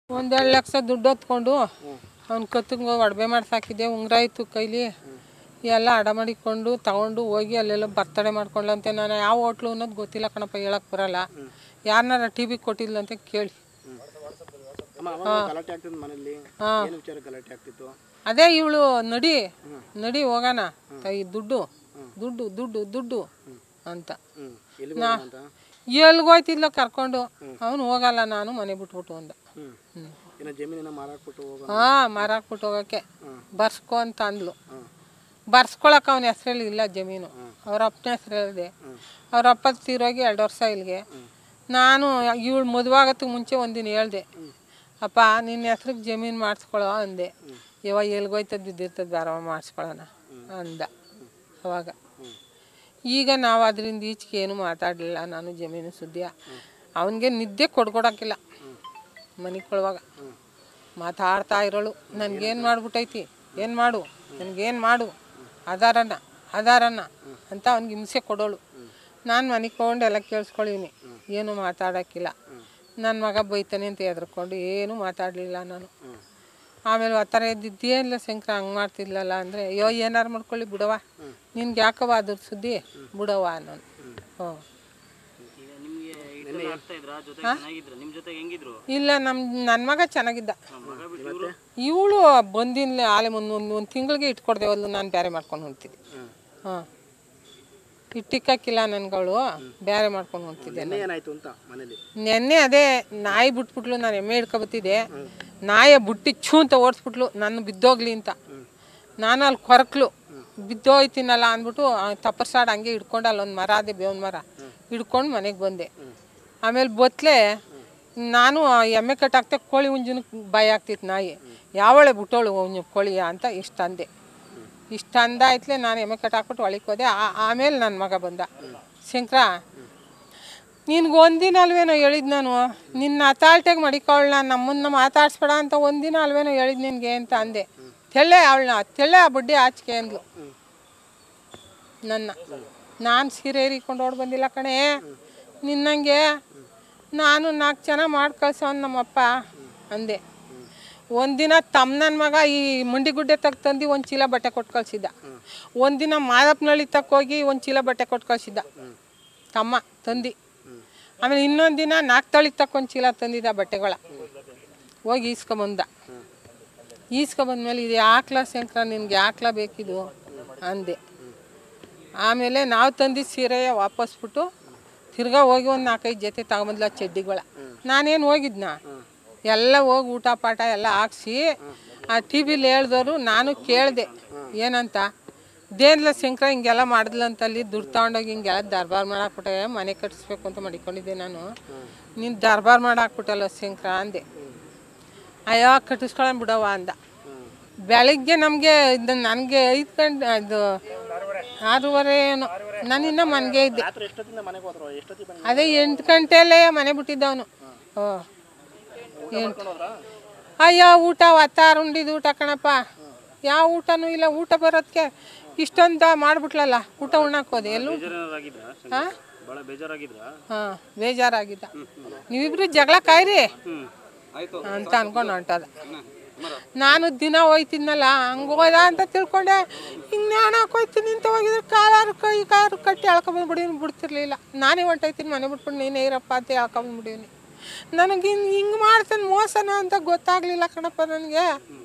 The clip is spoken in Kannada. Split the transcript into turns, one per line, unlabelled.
ಒಂದೆರಡು ಲಕ್ಷ ದುಡ್ಡು ಹೊತ್ಕೊಂಡು ಅವ್ನ ಕತ್ತಿಗೆ ಒಡವೆ ಮಾಡಿ ಸಾಕಿದ್ದೆ ಉಂಗುರ ಇತ್ತು ಕೈಲಿ ಎಲ್ಲ ಅಡ ಮಾಡಿಕೊಂಡು ತಗೊಂಡು ಹೋಗಿ ಅಲ್ಲೆಲ್ಲ ಬರ್ತಡೇ ಮಾಡ್ಕೊಂಡ್ಲಂತೆ ನಾನು ಯಾವ ಹೋಟ್ಲು ಅನ್ನೋದು ಗೊತ್ತಿಲ್ಲ ಕಣಪ್ಪ ಹೇಳಕ್ ಬರಲ್ಲ ಯಾರನ್ನಾರ ಟಿ ವಿ ಕೊಟ್ಟಿದ್ಲಂತೆ ಕೇಳಿ
ಅಮ್ಮ ಅವಾಗ ಗಲಾಟೆ ಆಗ್ತಿತ್ತು ಮನೇಲಿ ಏನು ವಿಚಾರ ಗಲಾಟೆ ಆಗ್ತಿತ್ತು
ಅದೇ ಇವಳು ನಡಿ ನಡಿ ಹೋಗೋಣ ಈ ದುಡ್ಡು ದುಡ್ಡು ದುಡ್ಡು ದುಡ್ಡು ಅಂತ
ಹ್ಮ್ ಎಲ್ಲಿ ಹೋಗೋಣ ಅಂತ
ಎಲ್ಗೋಯ್ತಿದ್ಲ ಕರ್ಕೊಂಡು ಅವನು ಹೋಗಲ್ಲ ನಾನು ಮನೆ ಬಿಟ್ಬಿಟ್ಟು ಅಂದ
ಹ್ಮ್
ಹ್ಮ್.
ಏನೋ ಜಮೀನಿನ ಮಾರಾಕ್ಬಿಟ್ಟು ಹೋಗೋಣ
ಹಾ ಮಾರಾಕ್ಬಿಟ್ಟು ಹೋಗಕ್ಕೆ ಬರ್ಸ್ಕೊ ಅಂತ ಅಂದ್ಲು
ಹ್ಮ್
ಬರ್ಸ್ಕೊಳಕ್ಕೆ ಅವನ ಹೆಸ್ರಲ್ಲಿ ಇಲ್ಲ ಜಮೀನು ಅವ್ರ ಅಪ್ಪನ ಹೆಸ್ರಲ್ಲಿದೆ ಅವ್ರ ಅಪ್ಪ ತೀರೋಗಿ ಎರಡು ವರ್ಷ ಇಲ್ಲಿಗೆ ನಾನು ಇವಳು ಮದುವಾಗತ್ತೆ ಮುಂಚೆ ಒಂದಿನ ಹೇಳ್ದೆ ಅಪ್ಪ ನಿನ್ನ ಹೆಸ್ರಿಗೆ ಜಮೀನು ಮಾಡಿಸ್ಕೊಳೋ ಅಂದೆ ಇವಾಗ ಎಲ್ಗೋಯ್ತದ ಬಿದ್ದಿರ್ತದೆ ಬೇರವ ಮಾಡಿಸ್ಕೊಳ್ಳೋಣ ಅಂದ ಅವಾಗ ಈಗ ನಾವು ಅದರಿಂದ ಈಚೆಗೆ ಏನು ಮಾತಾಡಲಿಲ್ಲ ನಾನು ಜಮೀನು ಸುದ್ದಿಯ ಅವನಿಗೆ ನಿದ್ದೆ ಕೊಡ್ಕೊಡಕ್ಕಿಲ್ಲ ಮನೆಗೆ ಕೊಡುವಾಗ ಮಾತಾಡ್ತಾ ಇರೋಳು ನನಗೇನು ಮಾಡ್ಬಿಟ್ಟೈತಿ ಏನು ಮಾಡು ನನಗೇನು ಮಾಡು ಆಧಾರನ ಆಧಾರನ ಅಂತ ಅವ್ನಿಗೆ ಹಿಂಸೆ ಕೊಡೋಳು ನಾನು ಮನೆಗೆ ತೊಗೊಂಡು ಎಲ್ಲ ಕೇಳಿಸ್ಕೊಳ್ಳೀನಿ ಏನು ಮಾತಾಡೋಕ್ಕಿಲ್ಲ ನನ್ನ ಮಗ ಬೈತಾನೆ ಅಂತ ಹೆದರ್ಕೊಂಡು ಏನೂ ಮಾತಾಡಲಿಲ್ಲ ನಾನು ಆಮೇಲೆ ಆ ಥರ ಇದ್ದಿದ್ದೇನಿಲ್ಲ ಶಂಕರ ಹಂಗೆ ಮಾಡ್ತಿದ್ಲಲ್ಲ ಅಂದರೆ ಅಯ್ಯೋ ಏನಾರು ಮಾಡ್ಕೊಳ್ಳಿ ಬಿಡವ ನಿನ್ಗೆ ಯಾಕವ ಅದ್ರ ಸುದ್ದಿ ಬಿಡವ ನಾನು ಹ್ಞೂ
ಈಗ ನಿಮ್ಗೆ ಇಷ್ಟೆಲ್ಲ ಆಗ್ತಾ ಇದ್ರ ಜೊತೆ ಚೆನ್ನಾಗಿದ್ರ ನಿಮ್ ಜೊತೆ ಹೆಂಗಿದ್ರು
ಇಲ್ಲ ನಮ್ಮ ನನ್ನ ಮಗ ಚೆನ್ನಾಗಿದ್ದ
ಮಗ ಬಿಟ್ಟು ಇವ್ರು
ಇವಳು ಬಂದಿಲ್ಲ ಆಲೆ ಒಂದು ಒಂದು ಒಂದು ತಿಂಗಳಿಗೆ ಇಟ್ಕೊಡ್ದೇವಲ್ಲ ನಾನು ಬೇರೆ ಮಾಡ್ಕೊಂಡು ಹೊಂಟಿದ್ದೆ ಹಾಂ ಇಟ್ಟಿಕ್ಕಾಕಿಲ್ಲ ನನ್ಗಳು ಬೇರೆ ಮಾಡ್ಕೊಂಡು ಹೊಂಟಿದ್ದೆ
ನೆನ್ನೆ ಏನಾಯ್ತು ಅಂತ ಮನೇಲಿ
ನೆನ್ನೆ ಅದೇ ನಾಯಿ ಬಿಟ್ಬಿಟ್ಲು ನಾನು ಎಮ್ಮೆ ಹಿಡ್ಕೊಬತ್ತಿದ್ದೆ ನಾಯ ಬುಟ್ಟಿ ಛೂ ಅಂತ ಓಡಿಸ್ಬಿಟ್ಲು ನಾನು ಬಿದ್ದೋಗ್ಲಿ ಅಂತ ನಾನು ಅಲ್ಲಿ ಕೊರಕ್ಲು ಬಿದ್ದೋಯ್ತೀನಲ್ಲ ಅಂದ್ಬಿಟ್ಟು ತಪ್ಪರ್ಸಾಡ್ ಹಂಗೆ ಹಿಡ್ಕೊಂಡು ಅಲ್ಲೊಂದು ಮರ ಅದೇ ಬೇವಿನ ಮರ ಹಿಡ್ಕೊಂಡು ಮನೆಗೆ ಬಂದೆ ಆಮೇಲೆ ಬತ್ಲೆ ನಾನು ಆ ಎಮ್ಮೆ ಕಟ್ಟಾಕ್ತೆ ಕೋಳಿ ಹುಂಜನಕ್ಕೆ ಭಯ ಆಗ್ತಿತ್ತು ನಾಯಿ ಯಾವಳೆ ಬಿಟ್ಟೋಳು ಹುಂಜ ಕೋಳಿಯ ಅಂತ ಇಷ್ಟ ಅಂದೆ ಇಷ್ಟ ಅಂದಾಯ್ತಲೆ ನಾನು ಎಮ್ಮೆ ಕಟ್ಟಾಕ್ಬಿಟ್ಟು ಒಳಗೆ ಹೋದೆ ಆ- ಆಮೇಲೆ ನನ್ನ ಮಗ ಬಂದ ಶಂಕರ ನಿನ್ಗೆ ಒಂದಿನ ಅಲ್ವೇನೋ ಹೇಳಿದ್ ನಾನು ನಿನ್ನ ಅತಾಳ್ಟೆಗೆ ಮಡಿಕೊಳ್ಳ ನಮ್ಮನ್ನ ಮಾತಾಡ್ಸ್ಬೇಡ ಅಂತ ಒಂದಿನ ಅಲ್ವೇನೋ ಹೇಳಿದ್ ನಿನಗೆ ಅಂತ ಅಂದೆ ತೆಳ್ಳೆ ಅವಳನ್ನ ತೆಳ್ಳೆ ಆ ಬಡ್ಡಿ ಆಚಿಕೆ ಅಂದ್ಲು ನನ್ನ ನಾನು ಸೀರೆ ಹೀರಿಕೊಂಡು ಓಡ್ ಬಂದಿಲ್ಲ ಕಣೆ ನಿನ್ನಂಗೆ ನಾನು ನಾಲ್ಕು ಜನ ಮಾಡಿ ಕಳ್ಸವನ್ ನಮ್ಮಪ್ಪ ಅಂದೆ ಒಂದಿನ ತಮ್ಮ ನನ್ನ ಮಗ ಈ ಮಂಡಿಗುಡ್ಡೆ ತಗ ತಂದು ಒಂದು ಚೀಲ ಬಟ್ಟೆ ಕೊಟ್ಟು ಕಳ್ಸಿದ್ದ ಒಂದಿನ ಮಾದಪ್ಪನಹಳ್ಳಿ ತಕ್ಕ ಹೋಗಿ ಒಂದು ಚೀಲ ಬಟ್ಟೆ ಕೊಟ್ಟು ಕಳ್ಸಿದ್ದ ತಮ್ಮ ತಂದು ಆಮೇಲೆ ಇನ್ನೊಂದು ದಿನ ನಾಲ್ಕು ತಳಿ ತಕ್ಕ ಒಂದು ಚೀಲ ತಂದಿದ್ದ ಬಟ್ಟೆಗಳ ಹೋಗಿ ಈಸ್ಕೊಂಬಂದ ಈಸ್ಕೊಂಬಂದ್ಮೇಲೆ ಇದು ಯಾಕ್ಲ ಶಂಕರ ನಿನ್ಗೆ ಯಾಕ್ಲ ಬೇಕಿದು ಅಂದೆ ಆಮೇಲೆ ನಾವು ತಂದಿದ್ದ ಸೀರೆ ವಾಪಸ್ ಬಿಟ್ಟು ತಿರ್ಗಾ ಹೋಗಿ ಒಂದು ನಾಲ್ಕೈದು ಜೊತೆ ತಗೊಂಬಂದ್ಲ ಚಡ್ಡಿಗಳ ನಾನೇನು ಹೋಗಿದ್ನ ಎಲ್ಲ ಹೋಗಿ ಊಟ ಪಾಠ ಎಲ್ಲ ಹಾಕ್ಸಿ ಆ ಟಿ ವಿಲಿ ಹೇಳ್ದವರು ನಾನು ಕೇಳಿದೆ ಏನಂತ ದೇನ್ಲ ಶಂಕರ ಹಿಂಗೆಲ್ಲ ಮಾಡಿದ್ಲಂತಲ್ಲಿ ದುಡ್ಡು ತಗೊಂಡೋಗಿ ಹಿಂಗೆಲ್ಲ ದರ್ಬಾರ್ ಮಾಡಾಕ್ಬಿಟ್ಟೆ ಮನೆ ಕಟ್ಟಿಸ್ಬೇಕು ಅಂತ ಮಡಿಕೊಂಡಿದ್ದೆ ನಾನು ನೀನು ದರ್ಬಾರ್ ಮಾಡಾಕ್ಬಿಟ್ಟಲ್ಲ ಶಂಕರ ಅಂದೆ ಅಯ್ಯೋ ಕಟ್ಟಿಸ್ಕೊಳ್ಳೋಣ ಬಿಡವ ಅಂದ ಬೆಳಿಗ್ಗೆ ನಮಗೆ ಇದು ನನಗೆ ಐದು ಗಂಟೆ ಇದು ಆರೂವರೆ ಏನೋ ನಾನು ಇನ್ನೂ ಮನೆಗೆ ಇದ್ದೆ
ರಾತ್ರಿ ಎಷ್ಟೊತ್ತಿಂದ ಮನೆಗೆ ಹೋದ್ರು ಎಷ್ಟೊತ್ತಿಗೆ ಬಂದು
ಅದೇ ಎಂಟು ಗಂಟೆಯಲ್ಲೇ ಮನೆ ಬಿಟ್ಟಿದ್ದವನು ಓ ಎಂಟು ಅಯ್ಯೋ ಊಟ ಒತ್ತಾರ ಉಂಡಿದ್ದು ಊಟ ಕಣಪ್ಪ ಯಾವ ಊಟನೂ ಇಲ್ಲ ಊಟ ಬರೋದಕ್ಕೆ ಇಷ್ಟೊಂದು ಮಾಡಿಬಿಟ್ಲಲ್ಲ ಊಟ ಉಣ್ಣಕ್ಕೆ ಹೋದೆ ಎಲ್ಲೂ
ಬೇಜಾರಾಗಿದ್ರ
ಹಾಂ
ಬಹಳ ಬೇಜಾರಾಗಿದ್ರ
ಹಾಂ ಬೇಜಾರಾಗಿದ್ದ ನೀವಿಬ್ರು ಜಗಳ ಕಾಯ್ರಿ
ಹ್ಮ್ ಆಯ್ತು
ಅಂತ ಅನ್ಕೊಂಡು ಹೊಂಟದ ನಾನು ದಿನ ಹೋಯ್ತಿದ್ನಲ್ಲ ಹಂಗೆ ಹೋದ ಅಂತ ತಿಳ್ಕೊಂಡೆ ಹಿಂಗೆ ನಾನು ಹಾಕೋಯ್ತೀನಿ ಅಂತ ಹೋಗಿದ್ರೆ ಕಾಲಾರು ಕೈ ಕಾರು ಕಟ್ಟಿ ಎಳ್ಕೊಂಬಂದ್ಬಿಡಿ ಬಿಡ್ತಿರ್ಲಿಲ್ಲ ನಾನೇ ಹೊಂಟೋಯ್ತೀನಿ ಮನೆ ಬಿಟ್ಬಿಟ್ಟು ನೀನೇ ಇರಪ್ಪ ಅಂತ ಎಳ್ಕೊಂಬಂದ್ಬಿಡೀನಿ ನನಗೆ ಹಿಂಗೆ ಹಿಂಗೆ ಮಾಡ್ತಾನೆ ಮೋಸನ ಅಂತ ಗೊತ್ತಾಗ್ಲಿಲ್ಲ ಕಣಪ್ಪ ನನಗೆ